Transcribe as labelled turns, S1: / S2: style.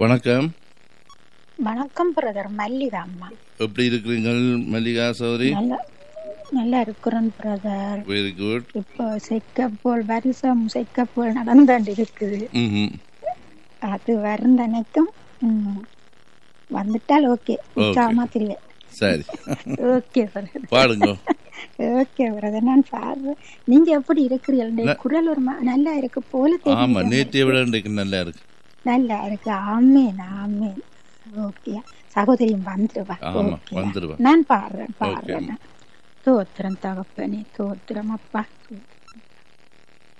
S1: வணக்கம்
S2: வணக்கம் பிரதர் மல்லிகா அம்மா
S1: எப்படி இருக்கிறீங்கள் மல்லிகா சௌரி
S2: நல்லா நல்லா இருக்கிறேன் பிரதர்
S1: வெரி குட்
S2: இப்போ செக்கப்போல் வருஷம் செக்கப்போல் நடந்தாண்டு இருக்குது
S1: ம்
S2: அது வருந்தனைக்கும் ம், வந்துட்டால் ஓகே உற்சாகமா தெரியல
S1: சரி
S2: ஓகே பிரதர்
S1: பாடுங்க
S2: ஓகே பிரதர் நான் பாடுறேன் நீங்க எப்படி இருக்கிறீர்கள் குரல் ஒரு மா- நல்லா இருக்கு போல
S1: ஆமா
S2: தெரியும்
S1: நேற்றைய விட இன்றைக்கு நல்லா இருக்கு
S2: நல்லா இருக்கு ஆமேன் ஆமேன் ஓகே சகோதரியும் வந்துருவா
S1: ஆமா
S2: ஓகே
S1: வந்துருவா
S2: நான் பாடுறேன்
S1: ஓகே
S2: பாடுறேன் தோத்திரம் தகப்பனே தோத்திரம் அப்பா தோத்திரம்